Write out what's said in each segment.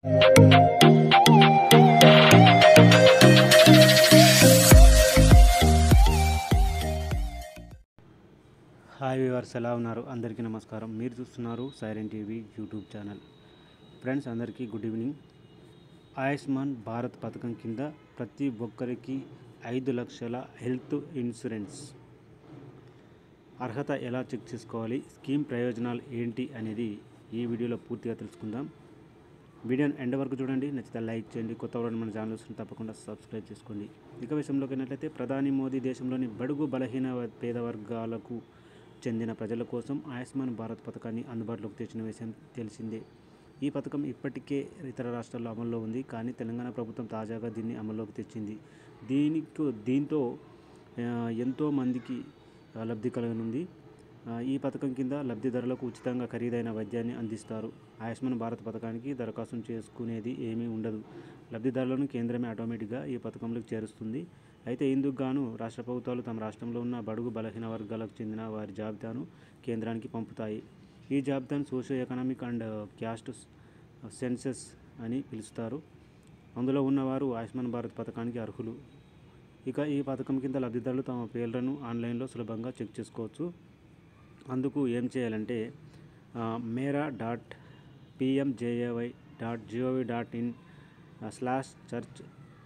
hi viewers ఎలా ఉన్నారు అందరికీ నమస్కారం మీరు చూస్తున్నారు siren TV YouTube channel friends అందరికీ గుడ్ ఈవినింగ్ ఆయుష్మాన్ భారత్ పథకం కింద ప్రతి ఒక్కరికి ఐదు లక్షల హెల్త్ ఇన్సూరెన్స్ అర్హత ఎలా చెక్ చేసుకోవాలి స్కీమ్ ప్రయోజనాలు ఏంటి అనేది ఈ వీడియోలో పూర్తిగా తెలుసుకుందాం వీడియోని ఎండ్ వరకు చూడండి నచ్చితే లైక్ చేయండి కొత్త వాళ్ళు మన ఛానల్ వస్తుంది తప్పకుండా సబ్స్క్రైబ్ చేసుకోండి ఇక విషయంలోకి వెళ్ళినట్లయితే ప్రధాని మోదీ దేశంలోని బడుగు బలహీన వ- పేద వర్గాలకు చెందిన ప్రజల కోసం ఆయుష్మాన్ భారత్ పథకాన్ని అందుబాటులోకి తెచ్చిన విషయం తెలిసిందే ఈ పథకం ఇప్పటికే ఇతర రాష్ట్రాల్లో అమల్లో ఉంది కానీ తెలంగాణ ప్రభుత్వం తాజాగా దీన్ని అమల్లోకి తెచ్చింది దీనికి దీంతో ఆ, ఎంతో మందికి ఆ, లబ్ధి కలగనుంది ఆ, ఈ పథకం కింద లబ్ధిదారులకు ఉచితంగా ఖరీదైన వైద్యాన్ని అందిస్తారు ఆయుష్మాన్ భారత్ పథకానికి దరఖాస్తు చేసుకునేది ఏమీ ఉండదు లబ్ధిదారులను కేంద్రమే ఆటోమేటిక్గా ఈ పథకంలోకి చేరుస్తుంది అయితే ఇందుకు గాను రాష్ట్ర ప్రభుత్వాలు తమ రాష్ట్రంలో ఉన్న బడుగు బలహీన వర్గాలకు చెందిన వారి జాబితాను కేంద్రానికి పంపుతాయి ఈ జాబితాను socio economic and caste census అని పిలుస్తారు అందులో ఉన్నవారు ఆయుష్మాన్ భారత్ పథకానికి అర్హులు ఇక ఈ పథకం కింద లబ్ధిదారులు తమ పేర్లను ఆన్లైన్లో సులభంగా చెక్ చేసుకోవచ్చు అందుకు ఏం చేయాలంటే ఆ, మేరా dot PMJAY dot GOV dot in slash search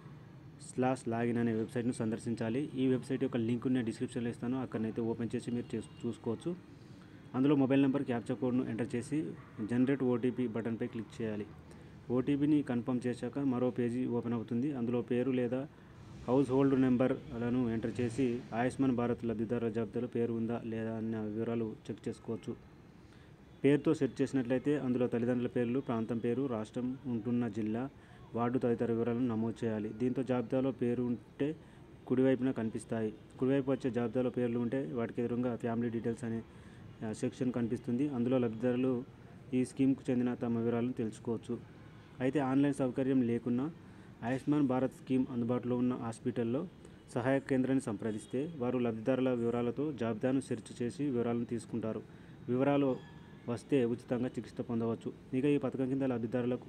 slash login అనే వెబ్సైట్ను సందర్శించాలి ఈ వెబ్సైట్ యొక్క లింక్ నేను డిస్క్రిప్షన్లో ఇస్తాను అక్కడనైతే ఓపెన్ చేసి మీరు చేస్- చూసుకోవచ్చు అందులో మొబైల్ నెంబర్ క్యాప్చర్ కోడ్ను ఎంటర్ చేసి జనరేట్ ఓటీపీ బటన్పై క్లిక్ చేయాలి ఓటీపీని కన్ఫర్మ్ చేశాక మరో పేజీ ఓపెన్ అవుతుంది అందులో పేరు లేదా హౌస్ హోల్డ్ నెంబర్లను ఎంటర్ చేసి ఆయుష్మాన్ భారత్ లబ్ధిదారుల జాబితాలో పేరు ఉందా లేదా అన్న వివరాలు చెక్ చేసుకోవచ్చు పేరుతో సెట్ చేసినట్లయితే అందులో తల్లిదండ్రుల పేర్లు ప్రాంతం పేరు రాష్ట్రం ఉంటున్న జిల్లా వార్డు తదితర వివరాలను నమోదు చేయాలి దీంతో జాబితాలో పేరు ఉంటే కుడివైపున కనిపిస్తాయి కుడివైపు వచ్చే జాబితాలో పేర్లు ఉంటే వాటికి ఎదురుగా ఫ్యామిలీ డీటెయిల్స్ అనే ఆ, సెక్షన్ కనిపిస్తుంది అందులో లబ్ధిదారులు ఈ స్కీమ్కు చెందిన తమ వివరాలను తెలుసుకోవచ్చు అయితే ఆన్లైన్ సౌకర్యం లేకున్నా ఆయుష్మాన్ భారత్ స్కీమ్ అందుబాటులో ఉన్న హాస్పిటల్లో సహాయక కేంద్రాన్ని సంప్రదిస్తే వారు లబ్ధిదారుల వివరాలతో జాబితాను సెర్చ్ చేసి వివరాలను తీసుకుంటారు వివరాలు వస్తే ఉచితంగా చికిత్స పొందవచ్చు ఇక ఈ పథకం కింద లబ్ధిదారులకు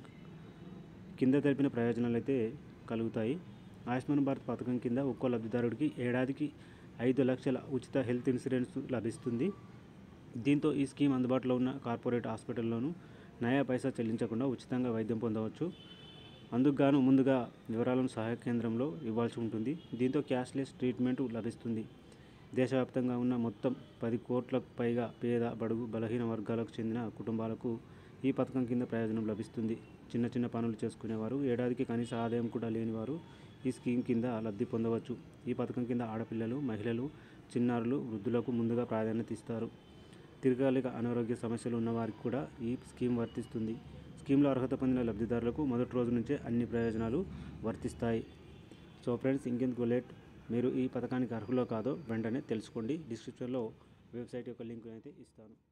కింద తెలిపిన ప్రయోజనాలు అయితే కలుగుతాయి ఆయుష్మాన్ భారత్ పథకం కింద ఒక్కో లబ్ధిదారుడికి ఏడాదికి ఐదు లక్షల ఉచిత హెల్త్ ఇన్సూరెన్స్ లభిస్తుంది దీంతో ఈ స్కీమ్ అందుబాటులో ఉన్న కార్పొరేట్ హాస్పిటల్లోనూ నయా పైసా చెల్లించకుండా ఉచితంగా వైద్యం పొందవచ్చు అందుకు గాను ముందుగా వివరాలను సహాయ కేంద్రంలో ఇవ్వాల్సి ఉంటుంది దీంతో క్యాష్లెస్ ట్రీట్మెంట్ లభిస్తుంది దేశవ్యాప్తంగా ఉన్న మొత్తం పది కోట్లకు పైగా పేద బడుగు బలహీన వర్గాలకు చెందిన కుటుంబాలకు ఈ పథకం కింద ప్రయోజనం లభిస్తుంది చిన్న చిన్న పనులు చేసుకునేవారు ఏడాదికి కనీస ఆదాయం కూడా లేనివారు ఈ స్కీమ్ కింద లబ్ధి పొందవచ్చు ఈ పథకం కింద ఆడపిల్లలు మహిళలు చిన్నారులు వృద్ధులకు ముందుగా ప్రాధాన్యత ఇస్తారు దీర్ఘకాలిక అనారోగ్య సమస్యలు ఉన్న వారికి కూడా ఈ స్కీమ్ వర్తిస్తుంది స్కీమ్లో అర్హత పొందిన లబ్ధిదారులకు మొదటి రోజు నుంచే అన్ని ప్రయోజనాలు వర్తిస్తాయి సో ఫ్రెండ్స్ ఇంకెందుకు లేట్ మీరు ఈ పథకానికి అర్హులో కాదో వెంటనే తెలుసుకోండి డిస్క్రిప్షన్లో వెబ్సైట్ యొక్క లింక్ అయితే ఇస్తాను